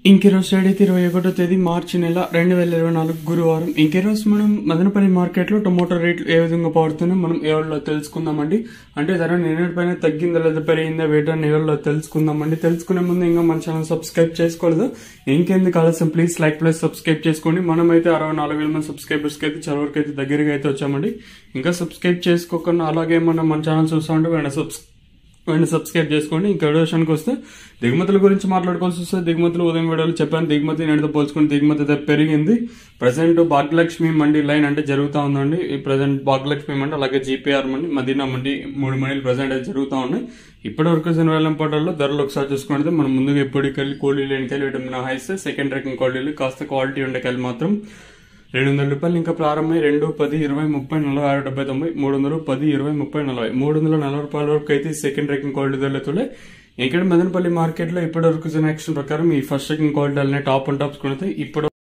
ఇంకెరోజు అయితే ఇరవై ఒకటో తేదీ మార్చి నెల రెండు వేల ఇరవై నాలుగు గురువారం ఇంకెరోజు మనం మదనపల్లి మార్కెట్లో టొమాటో రేట్లు ఏ విధంగా పడుతున్నాయో మనం ఎవరిలో తెలుసుకుందామండి అంటే ధర నిన్నటిపైన తగ్గిందా లేదా పెరిగిందా వేటని ఎవరిలో తెలుసుకుందామండి తెలుసుకునే ముందు ఇంకా మన ఛానల్ సబ్స్క్రైబ్ చేసుకోలేదు ఇంకెందుకు ఆలస్యం ప్లీజ్ లైక్ ప్లస్ సబ్స్క్రైబ్ చేసుకోండి మనం అయితే అరవై నాలుగు వేల మంది సబ్స్క్రైబర్స్కి అయితే చాలా వరకు అయితే దగ్గరగా అయితే వచ్చామండి ఇంకా సబ్స్క్రైబ్ చేసుకోకుండా అలాగే మనం మన ఛానల్ చూస్తూ ఉంటే వెంటనే సబ్స్ వెంటనే సబ్స్క్రైబ్ చేసుకోండి ఇంకా విషయానికి వస్తే దిగుమతుల గురించి మాట్లాడుకోవాల్సి వస్తే దిగుమతులు ఉదయం వీడియోలో చెప్పాను దిగుమతి నేడుతో పోల్చుకుని దిగుమతి అయితే పెరిగింది ప్రజెంట్ భాగ్యలక్ష్మి మండి లైన్ అంటే జరుగుతూ ఉందండి ఈ ప్రజెంట్ భాగ్యలక్ష్మి మండి అలాగే జీపీఆర్ మండి మదీనా మండి మూడు మండీలు ప్రజెంట్ అయితే జరుగుతూ ఉన్నాయి ఇప్పటి వరకు శనివేలం పోటల్లో ధరలు ఒకసారి చూసుకుంటే మనం ముందుగా ఎప్పటికెళ్ళి కోళ్ళీ లేనికెళ్ళి వీటి మినహాయిస్తే సెకండ్ ర్యాంకింగ్ కోళ్ళీలు కాస్త క్వాలిటీ ఉండేకెళ్ళి మాత్రం రెండు వందల రూపాయలు ఇంకా ప్రారంభమై రెండు పది ఇరవై ముప్పై నలభై ఆరు డెబ్బై తొంభై మూడు వందలు పది ఇరవై ముప్పై నలభై మూడు వందల నలభై రూపాయల వరకు అయితే సెకండ్ ర్యాంకింగ్ క్వాలిటీ ధరలతోలే ఇక్కడ మదనపల్లి మార్కెట్లో ఇప్పటి వరకు యాక్షన్ ప్రకారం ఈ first ranking quality top and tops కొనితే ఇప్పుడు